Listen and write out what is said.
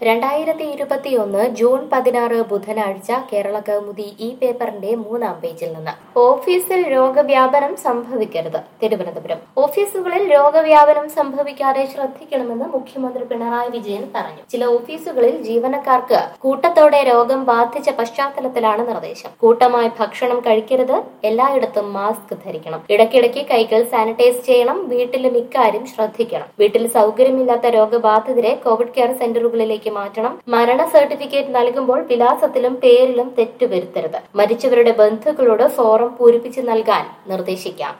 രണ്ടായിരത്തി ഇരുപത്തിയൊന്ന് ജൂൺ പതിനാറ് ബുധനാഴ്ച കേരള കൗമുദി ഈ പേപ്പറിന്റെ മൂന്നാം പേജിൽ നിന്ന് ഓഫീസിൽ രോഗവ്യാപനം സംഭവിക്കരുത് തിരുവനന്തപുരം ഓഫീസുകളിൽ രോഗവ്യാപനം സംഭവിക്കാതെ ശ്രദ്ധിക്കണമെന്ന് മുഖ്യമന്ത്രി പിണറായി വിജയൻ പറഞ്ഞു ചില ഓഫീസുകളിൽ ജീവനക്കാർക്ക് കൂട്ടത്തോടെ രോഗം ബാധിച്ച പശ്ചാത്തലത്തിലാണ് നിർദ്ദേശം കൂട്ടമായി ഭക്ഷണം കഴിക്കരുത് എല്ലായിടത്തും മാസ്ക് ധരിക്കണം ഇടയ്ക്കിടയ്ക്ക് കൈകൾ സാനിറ്റൈസ് ചെയ്യണം വീട്ടിലും ഇക്കാര്യം ശ്രദ്ധിക്കണം വീട്ടിൽ സൗകര്യമില്ലാത്ത രോഗബാധിതരെ കോവിഡ് കെയർ സെന്ററുകളിലേക്ക് മാറ്റണം മരണ സർട്ടിഫിക്കറ്റ് നൽകുമ്പോൾ വിലാസത്തിലും പേരിലും തെറ്റുവരുത്തരുത് മരിച്ചവരുടെ ബന്ധുക്കളോട് ഫോറം പൂരിപ്പിച്ച് നൽകാൻ നിർദ്ദേശിക്കാം